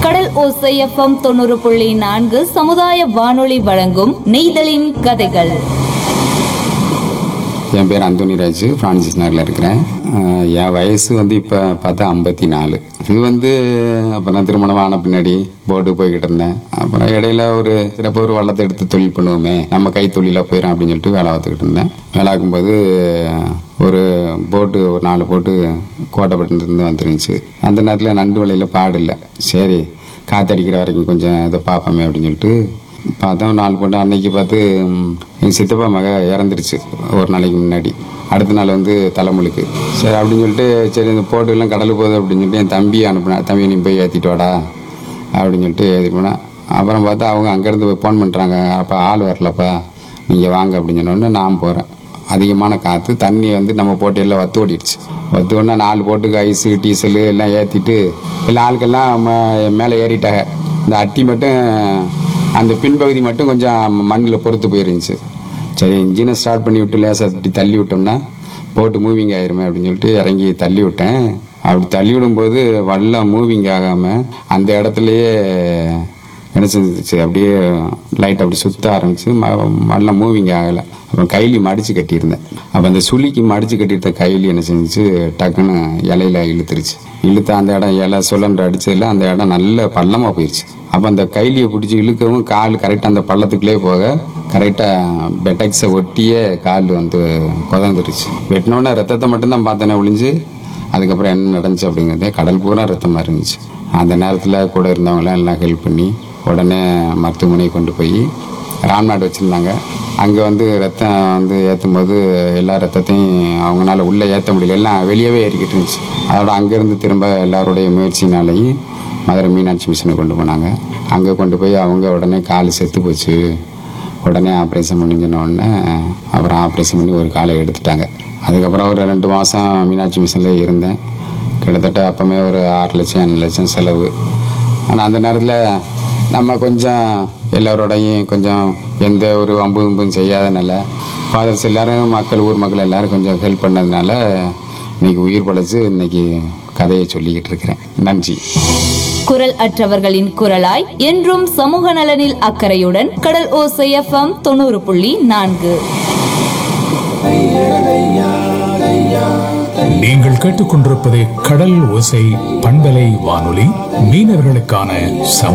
கடல் ஓசை எஃப்எம் தொண்ணூறு புள்ளி நான்கு சமுதாய வானொலி வழங்கும் நெய்தலின் கதைகள் என் பேர் அந்தோனிராஜ் பிரான்சிஸ் நகரில் இருக்கிறேன் அஹ் என் வயசு வந்து இப்போ பார்த்தா ஐம்பத்தி நாலு இது வந்து அப்போ நான் திருமணம் ஆன பின்னாடி போட்டு போய்கிட்டு இருந்தேன் அப்புறம் இடையில ஒரு சிறப்பு ஒரு வள்ளத்தை எடுத்து தொழில் பண்ணுவோமே நம்ம கை தொழிலாக போயிடும் அப்படின்னு சொல்லிட்டு வேலை பார்த்துக்கிட்டு இருந்தேன் வேலை பார்க்கும்போது ஒரு போட்டு ஒரு நாலு போட்டு கோட்டைப்பட்டிருந்து வந்துருந்துச்சு அந்த நேரத்தில் நண்டு வலையில் பாடு இல்லை சரி காத்தடிக்கிற வரைக்கும் கொஞ்சம் இதை பார்ப்போமே அப்படின்னு சொல்லிட்டு பார்த்தோம் நாலு போட்டு அன்னைக்கு பார்த்து ம், எங்கள் சித்தப்பா மக இறந்துருச்சு ஒரு நாளைக்கு முன்னாடி அடுத்த நாள் வந்து தலைமுழுக்கு சரி அப்படின்னு சொல்லிட்டு சரி இந்த போட்டுலாம் கடலுக்கு போகுது அப்படின்னு சொல்லிட்டு என் தம்பி அனுப்புனேன் தம்பி நீ போய் ஏற்றிட்டு வாடா அப்படின்னு சொல்லிட்டு ஏற்றிட்டு போனேன் அப்புறம் பார்த்தா அவங்க அங்கேருந்து ஃபோன் பண்ணுறாங்க அப்போ ஆள் வரலப்பா நீங்கள் வாங்க அப்படின்னு சொன்னோடனே நான் போகிறேன் அதிகமான காற்று தண்ணி வந்து நம்ம போட்டையில் வத்து ஓடிடுச்சு வத்து ஓடினா நாலு போட்டுக்கு ஐஸு டீசலு எல்லாம் ஏற்றிட்டு எல்லா ஆளுக்கெல்லாம் ம- மேலே ஏறிட்டாங்க இந்த அட்டி மட்டும் அந்த பின்பகுதி மட்டும் கொஞ்சம் மண்ணில் பொறுத்து போயிருந்துச்சு சரி இன்ஜினை ஸ்டார்ட் பண்ணி விட்டு லேசாக இப்படி தள்ளி விட்டோம்னா போட்டு மூவிங் ஆயிருமே அப்படின்னு சொல்லிட்டு இறங்கி தள்ளி விட்டேன் அப்படி தள்ளி விடும்போது வல்லம் மூவிங் ஆகாமல் அந்த இடத்துலையே என்ன செஞ்சிச்சு அப்படியே லைட் அப்படி சுத்த ஆரம்பிச்சு மல்ல மூவிங் ஆகலை அப்புறம் கைலி மடிச்சு கட்டியிருந்தேன் அப்போ அந்த சுளிக்கு மடிச்சு கட்டியிருந்த கைலி என்ன செஞ்சுச்சு டக்குன்னு இலையில இழுத்துருச்சு இழுத்து அந்த இடம் இலை சுழன்று அடிச்சதுல அந்த இடம் நல்ல பள்ளமாக போயிடுச்சு அப்போ அந்த கைலியை பிடிச்சி இழுக்கவும் கால் கரெக்டாக அந்த பள்ளத்துக்குள்ளே போக கரெக்டாக பெட்டக்ஸை ஒட்டியே கால் வந்து குதந்துருச்சு வெட்டினோடனே ரத்தத்தை மட்டும்தான் பார்த்தேனே ஒளிஞ்சு அதுக்கப்புறம் என்ன நடந்துச்சு அப்படிங்கிறதே கடல் பூரா ரத்தமாக இருந்துச்சு அந்த நேரத்தில் கூட இருந்தவங்களாம் எல்லாம் ஹெல்ப் பண்ணி உடனே மருத்துவமனைக்கு கொண்டு போய் ராம்நாடு வச்சுருந்தாங்க அங்கே வந்து ரத்தம் வந்து ஏற்றும் போது எல்லா ரத்தத்தையும் அவங்களால உள்ளே ஏற்ற முடியல எல்லாம் வெளியவே ஏறிக்கிட்டு இருந்துச்சு அதோட அங்கேருந்து திரும்ப எல்லாருடைய முயற்சினாலையும் மதுரை மீனாட்சி மிஷனுக்கு கொண்டு போனாங்க அங்கே கொண்டு போய் அவங்க உடனே கால் செத்து போச்சு உடனே ஆப்ரேஷன் பண்ணிஞ்சின உடனே அப்புறம் ஆப்ரேஷன் பண்ணி ஒரு காலை எடுத்துட்டாங்க அதுக்கப்புறம் ஒரு ரெண்டு மாதம் மீனாட்சி மிஷனில் இருந்தேன் கிட்டத்தட்ட அப்போமே ஒரு ஆறு லட்சம் ஏழு லட்சம் செலவு ஆனால் அந்த நேரத்தில் நம்ம கொஞ்சம் எல்லோரோடையும் கொஞ்சம் எந்த ஒரு வம்பு வம்பும் செய்யாதனால ஃபாதர்ஸ் எல்லாரும் மக்கள் ஊர் மக்கள் எல்லாரும் கொஞ்சம் ஹெல்ப் பண்ணதுனால இன்னைக்கு உயிர் பழைச்சு இன்னைக்கு கதையை சொல்லிக்கிட்டு இருக்கிறேன் நன்றி குரல் அற்றவர்களின் குரலாய் என்றும் சமூக நலனில் அக்கறையுடன் கடல் ஓசை எஃப்எம் தொண்ணூறு புள்ளி நான்கு நீங்கள் கேட்டுக்கொண்டிருப்பது கடல் ஓசை பண்பலை வானொலி மீனவர்களுக்கான சம